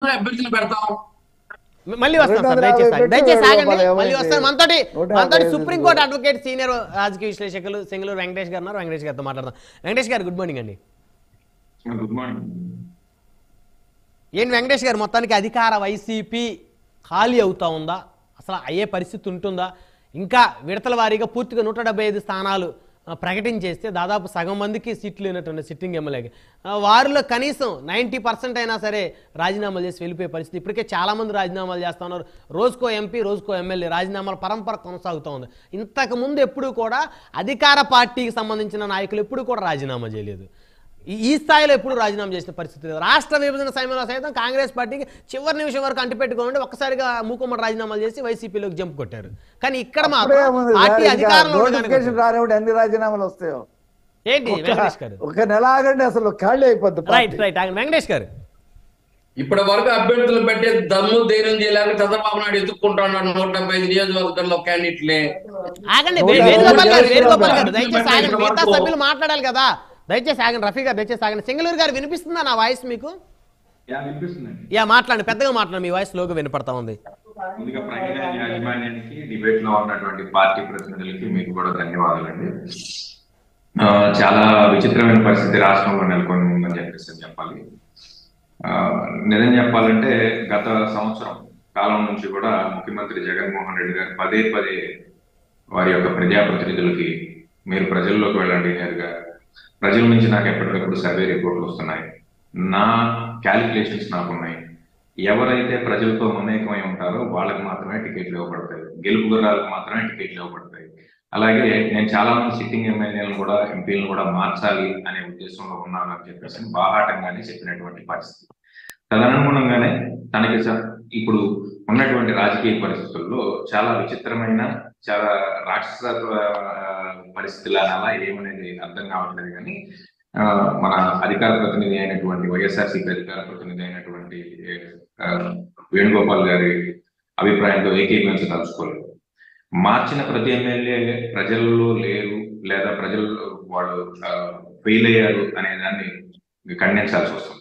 మంది అభ్యర్థులు పెడతాం మళ్ళీ వస్తాం సార్ రెండు వందల దయచేసి యాభై ఆగండి. దయచేసి పెట్టి ఆగండి రూపాయలు మళ్ళీ ఏమైంది? వస్తాను మనతోటి నూట మనతోటి యాభై సుప్రీంకోర్టు అడ్వకేట్ సీనియర్ రాజకీయ విశ్లేషకులు సింగళూరు వెంకటేష్ గారు ఉన్నారు వెంకటేష్ గారితో మాట్లాడదాం వెంకటేష్ గారు గుడ్ మార్నింగ్ అండి గుడ్ మార్నింగ్ ఏంటి వెంకటేష్ గారు మొత్తానికి అధికార వైసీపీ ఖాళీ అవుతా ఉందా అసలు అయ్యే పరిస్థితి ఉంటుందా ఇంకా విడతల వారీగా పూర్తిగా నూట డెబ్బై ఐదు స్థానాలు ఆ, ప్రకటించేస్తే దాదాపు సగం మందికి సీట్లు లేనటువంటి సిట్టింగ్ ఎమ్మెల్యేకి ఆ, వారిలో కనీసం నైంటీ పర్సెంట్ అయినా సరే రాజీనామాలు చేసి వెళ్ళిపోయే పరిస్థితి ఇప్పటికే చాలామంది రాజీనామాలు చేస్తూ ఉన్నారు రోజుకో ఎంపీ రోజుకో ఎమ్మెల్యే రాజీనామాల పరంపర కొనసాగుతూ ఉంది ఇంతకు ముందు ఎప్పుడు కూడా అధికార పార్టీకి సంబంధించిన నాయకులు ఎప్పుడు కూడా రాజీనామా చేయలేదు ఈ- ఈ స్థాయిలో ఎప్పుడు రాజీనామా చేసిన పరిస్థితి లేదు రాష్ట్ర విభజన సమయంలో సైతం కాంగ్రెస్ పార్టీకి చివరి నిమిషం వరకు అంటిపెట్టుకోండి ఒక్కసారిగా మూకుమ్మడి రాజీనామాలు చేసి వైసీపీలోకి జంప్ కొట్టారు కానీ ఇక్కడ అప్పుడే మాత్రం ఏముంది పార్టీ సార్, ఇంకా అధికారంలో ఉండగానే నోటిఫికేషన్ కొట్టారు. రానివ్వండి ఎన్ని రాజీనామాలు వస్తాయో ఏంటి వెంకటేష్ గారు ఒక నెల ఆగండి అసలు ఖాళీ అయిపోద్ది రైట్ పార్టీ. రైట్ ఆగండి. వెంకటేష్ గారు ఇప్పటి వరకు అభ్యర్థులు పెట్టే దమ్ము ధైర్యం చేయలేక చంద్రబాబు నాయుడు ఎత్తుక్కుంటున్నాడు నూట డెబ్బై ఐదు నియోజకవర్గాల్లో క్యాండిడేట్లే ఆగండి నూట వే- యాభై వేణుగోపాల్ గారు మంది వేణుగోపాల్ గారు అభ్యర్థులు దయచేసి ఆగండి పెట్టిన మిగతా వరకు- సభ్యులు మాట్లాడాలి కదా దయచేసి ఆగండి రఫీ గారు దయచేసి ఆగండి సింగళూరు గారు వినిపిస్తుందా నా వాయిస్ మీకు యా వినిపిస్తుందండి యా మాట్లాడండి పెద్దగా మాట్లాడండి మీ వాయిస్ లోగా వినపడతా ఉంది ముందుగా ప్రజ్ఞ యాజమాన్యానికి డిబేట్ లో ఉన్నటువంటి పార్టీ ప్రతినిధులకి మీకు కూడా ధన్యవాదాలండి ఆ, చాలా విచిత్రమైన పరిస్థితి రాష్ట్రంలో నెలకొని ఉందని చెప్పేసి అని చెప్పాలి ఆ, నిజం చెప్పాలంటే గత సంవత్సరం కాలం నుంచి కూడా ముఖ్యమంత్రి జగన్మోహన్ రెడ్డి గారు పదే పదే వారి యొక్క ప్రజాప్రతినిధులకి మీరు ప్రజల్లోకి వెళ్ళండి నేరుగా ప్రజల నుంచి నాకు ఎప్పటికప్పుడు సర్వే రిపోర్ట్లు వస్తున్నాయి నా క్యాలిక్యులేషన్స్ నాకున్నాయి ఎవరైతే ప్రజలతో మమేకమై ఉంటారో వాళ్ళకి మాత్రమే టికెట్లు ఇవ్వబడతాయి గెలుపు గుర్రాలకు మాత్రమే టికెట్లు ఇవ్వబడతాయి అలాగే నేను చాలా మంది సిట్టింగ్ ఎమ్మెల్యేలను కూడా ఎంపీలను కూడా మార్చాలి అనే ఉద్దేశంలో ఉన్నాను అని చెప్పేసి బాహాటంగానే చెప్పినటువంటి పరిస్థితి తదనుగుణంగానే తనకి స- ఇప్పుడు ఉన్నటువంటి రాజకీయ పరిస్థితుల్లో చాలా విచిత్రమైన చాలా రాక్షస ఆ, పరిస్థితులు అనాలా ఏమనేది అర్థం కావట్లేదు కానీ ఆ, మన అధికార ప్రతినిధి అయినటువంటి వైఎస్ఆర్సీపీ అధికార ప్రతినిధి అయినటువంటి ఆ, వేణుగోపాల్ గారి అభిప్రాయంతో ఏకీభవించదలుచుకోలేదు మార్చిన ప్రతి ఎమ్మెల్యే ప్రజల్లో లేరు లేదా ప్రజలు వాళ్ళు ఫెయిల్ అయ్యారు అనే దాన్ని ఖండించాల్సి వస్తుంది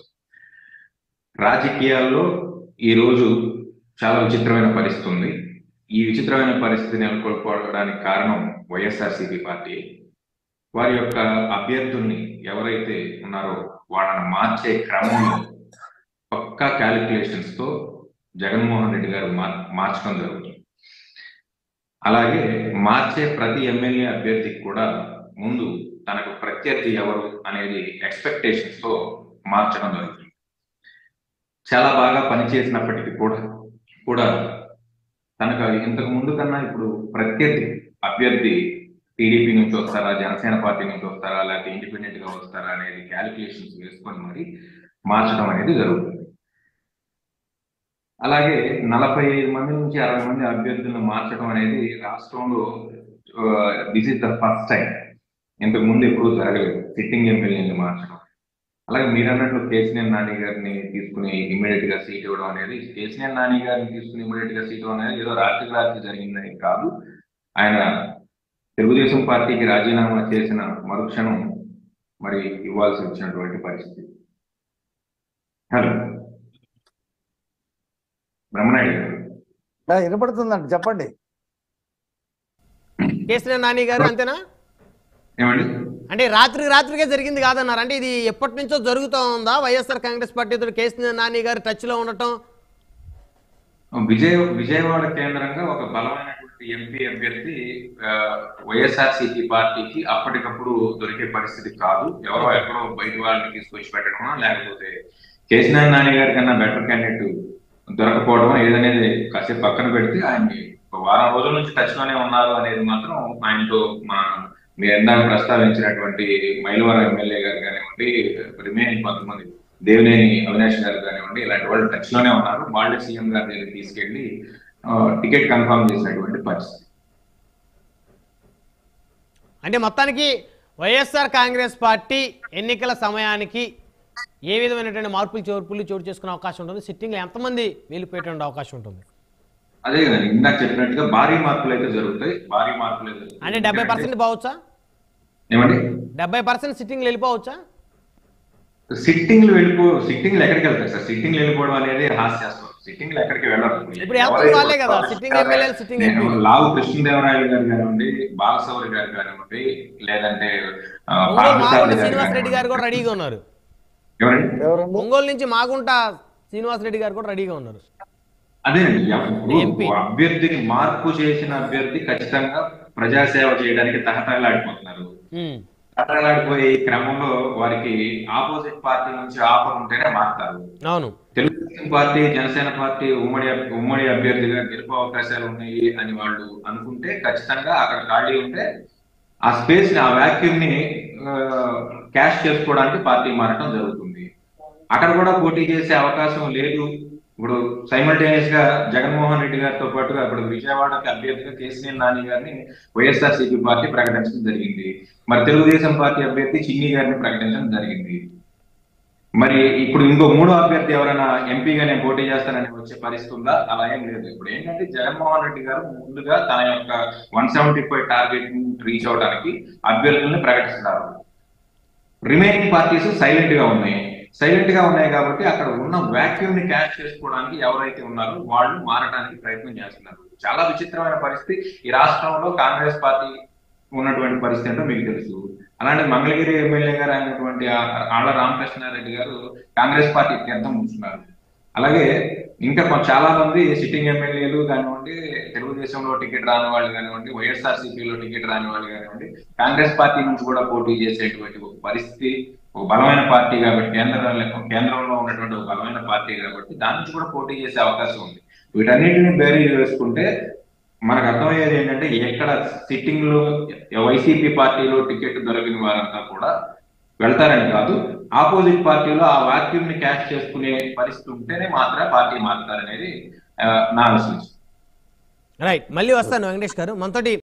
రాజకీయాల్లో ఈ రోజు చాలా విచిత్రమైన పరిస్థితి ఉంది ఈ విచిత్రమైన పరిస్థితిని నెలకొల్పుకోవడానికి కారణం వైఎస్ఆర్సీపీ పార్టీ వారి యొక్క అభ్యర్థుల్ని ఎవరైతే ఉన్నారో వాళ్ళని మార్చే క్రమంలో పక్కా క్యాలిక్యులేషన్స్ తో జగన్మోహన్ రెడ్డి గారు మార్- మార్చడం జరుగుతుంది అలాగే మార్చే ప్రతి ఎమ్మెల్యే అభ్యర్థికి కూడా ముందు తనకు ప్రత్యర్థి ఎవరు అనేది ఎక్స్పెక్టేషన్స్ తో మార్చడం జరుగుతుంది చాలా బాగా పనిచేసినప్పటికీ కూడా కూడా తనకు ఇంతకు ముందు కన్నా ఇప్పుడు ప్రత్యర్థి అభ్యర్థి టీడీపీ నుంచి వస్తారా జనసేన పార్టీ నుంచి వస్తారా లేకపోతే ఇండిపెండెంట్ గా వస్తారా అనేది క్యాలిక్యులేషన్స్ వేసుకొని మరి మార్చడం అనేది జరుగుతుంది అలాగే నలభై ఐదు మంది నుంచి అరవై మంది అభ్యర్థులను మార్చడం అనేది రాష్ట్రంలో this is the first time ఇంతకు ముందు ఎప్పుడూ జరగలేదు సిట్టింగ్ ఎమ్మెల్యేని మార్చడం అలాగే మీరు అన్నట్లు కేసీఆర్ నాని గారిని తీసుకుని ఇమ్మీడియట్ గా సీట్ ఇవ్వడం అనేది కేసీఆర్ నాని గారిని తీసుకుని ఇమ్మీడియట్ గా సీట్ ఇవ్వడం అనేది ఏదో రాత్రికి రాత్రి జరిగిందని కాదు ఆయన తెలుగుదేశం పార్టీకి రాజీనామా చేసిన మరుక్షణం మరి ఇవ్వాల్సి వచ్చినటువంటి పరిస్థితి హలో బ్రహ్మనాయుడు గారు ఆ, వినపడుతుందండి చెప్పండి కేసీఆర్ నాని గారు అంతేనా ఏమండి అంటే రాత్రి రాత్రికే జరిగింది కాదన్నారు అంటే ఇది ఎప్పటి నుంచో జరుగుతూ ఉందా వైఎస్ఆర్ కాంగ్రెస్ పార్టీతో కేసీఆర్ నాని గారు టచ్ లో ఉండటం విజయ విజయవాడ కేంద్రంగా ఒక బలమైనటువంటి ఎంపీ అభ్యర్థి వైఎస్ఆర్సీపీ పార్టీకి అప్పటికప్పుడు దొరికే పరిస్థితి కాదు ఎవరో ఎక్కడో బయట వాళ్ళని తీసుకొచ్చి పెట్టడమా లేకపోతే కేసీఆర్ నాని గారి కన్నా బెటర్ క్యాండిడేట్ దొరకపోవడం ఏదనేది కాసేపు పక్కన పెడితే ఆయన్ని ఒక వారం రోజుల నుంచి టచ్ లోనే ఉన్నారు అనేది మాత్రం ఆయనతో మా మీరు ఎందాక ప్రస్తావించినటువంటి మైలవరం ఎమ్మెల్యే గారు కానివ్వండి రిమైనింగ్ కొంతమంది దేవినేని అవినాష్ గారు కానివ్వండి ఇలాంటి వాళ్ళు టచ్ లోనే ఉన్నారు వాళ్ళే సీఎం గారి దగ్గరికి తీసుకెళ్లి టికెట్ కన్ఫర్మ్ చేసినటువంటి పరిస్థితి అంటే మొత్తానికి వైఎస్ఆర్ కాంగ్రెస్ పార్టీ ఎన్నికల సమయానికి ఏ విధమైనటువంటి మార్పులు చేర్పులు చోటు చేసుకునే అవకాశం ఉంటుంది సిట్టింగ్లో ఎంతమంది వెళ్ళిపోయేటువంటి అవకాశం ఉంటుంది అదే కదండి ఇందాక చెప్పినట్టుగా భారీ మార్పులు అయితే జరుగుతాయి భారీ మార్పులు అయితే జరుగుతాయి. అంటే డెబ్బై పర్సెంట్ పోవచ్చా ఏమండి డెబ్బై పర్సెంట్ సిట్టింగ్లు వెళ్ళిపోవచ్చా సిట్టింగ్లు వెళ్ళిపో సిట్టింగ్లు ఎక్కడికి వెళ్తారు సార్ సిట్టింగ్లు వెళ్ళిపోవడం అనేది హాస్యాస్పదం సిట్టింగ్లు ఎక్కడికి వెళ్ళరు ఇప్పుడు వెళ్తున్న వాళ్ళే కదా, sitting MLA, sitting నేను MP. లావు కృష్ణదేవరాయలు గారు కానివ్వండి బాలసౌరి గారు కానివ్వండి లేదంటే ఆ, ఒంగోలు పార్థసారథి మాగుంట గారు శ్రీనివాస్ రెడ్డి గారు కానివ్వండి. కూడా రెడీగా ఉన్నారు ఎవరండి ఎవరండి ఒంగోలు నుంచి మాగుంట శ్రీనివాస్ రెడ్డి గారు కూడా రెడీగా ఉన్నారు అదేనండి ఇప్పుడు ఎంపీ. అభ్యర్థిని మార్పు చేసిన అభ్యర్థి ఖచ్చితంగా ప్రజాసేవ చేయడానికి తహతహలాడిపోతున్నారు ఉమ్, తహతహలాడిపోయే ఈ క్రమంలో వారికి ఆపోజిట్ పార్టీ నుంచి ఆఫర్ ఉంటేనే మారుతారు అవును తెలుగుదేశం పార్టీ జనసేన పార్టీ ఉమ్మడి అభ్- ఉమ్మడి అభ్యర్థిగా గెలుపు అవకాశాలు ఉన్నాయి అని వాళ్ళు అనుకుంటే ఖచ్చితంగా అక్కడ ఖాళీ ఉంటే ఆ స్పేస్ ని ఆ వాక్యూమ్ ని క్యాష్ చేసుకోవడానికి పార్టీ మారటం జరుగుతుంది అక్కడ కూడా పోటీ చేసే అవకాశం లేదు ఇప్పుడు సైమల్టేనియస్ గా జగన్మోహన్ రెడ్డి గారితో పాటుగా ఇప్పుడు విజయవాడకి అభ్యర్థిగా కేసీఎల్ నాని గారిని వైఎస్ఆర్ సిపి పార్టీ ప్రకటించడం జరిగింది మరి తెలుగుదేశం పార్టీ అభ్యర్థి చిన్ని గారిని ప్రకటించడం జరిగింది మరి ఇప్పుడు ఇంకో మూడో అభ్యర్థి ఎవరైనా ఎంపీగా నేను పోటీ చేస్తానని వచ్చే పరిస్థితి ఉందా అలా ఏం లేదు ఇప్పుడు ఏంటంటే జగన్మోహన్ రెడ్డి గారు ముందుగా తన యొక్క one seventy five target reach అవడానికి అభ్యర్థులను ప్రకటిస్తున్నారు రిమైనింగ్ పార్టీస్ సైలెంట్ గా ఉన్నాయి సైలెంట్ గా ఉన్నాయి కాబట్టి అక్కడ ఉన్న వాక్యూమ్ ని క్యాష్ చేసుకోవడానికి ఎవరైతే ఉన్నారో వాళ్ళు మారడానికి ప్రయత్నం చేస్తున్నారు చాలా విచిత్రమైన పరిస్థితి ఈ రాష్ట్రంలో కాంగ్రెస్ పార్టీ ఉన్నటువంటి పరిస్థితి ఏంటో మీకు తెలుసు అలాంటి మంగళగిరి ఎమ్మెల్యే గారు అయినటువంటి ఆ- ఆళ్ల రామకృష్ణారెడ్డి గారు కాంగ్రెస్ పార్టీ తీర్థం ఉంచున్నారు అలాగే ఇంకా కొ- చాలా మంది సిట్టింగ్ ఎమ్మెల్యేలు కానివ్వండి తెలుగుదేశంలో టికెట్ రాని వాళ్ళు కానివ్వండి వైఎస్ఆర్ లో టికెట్ రాని వాళ్ళు కానివ్వండి కాంగ్రెస్ పార్టీ నుంచి కూడా పోటీ చేసేటువంటి ఒక పరిస్థితి ఒక బలమైన పార్టీ కాబట్టి కేంద్రంలో కేంద్రంలో ఉన్నటువంటి ఒక బలమైన పార్టీ కాబట్టి దాని నుంచి కూడా పోటీ చేసే అవకాశం ఉంది వీటన్నిటిని బేరీ వేసుకుంటే మనకు అర్థమయ్యేది ఏంటంటే ఎక్కడ సిట్టింగ్ లో వైసీపీ పార్టీలో టికెట్ దొరికిన వారంతా కూడా వెళ్తారని కాదు ఆపోజిట్ పార్టీలో ఆ వాక్యూమ్ ని క్యాష్ చేసుకునే పరిస్థితి ఉంటేనే మాత్రమే పార్టీ మారుతారనేది ఆ, నా విశ్లేషణ రైట్ మళ్ళీ వస్తాను వెంకటేష్ గారు మనతోటి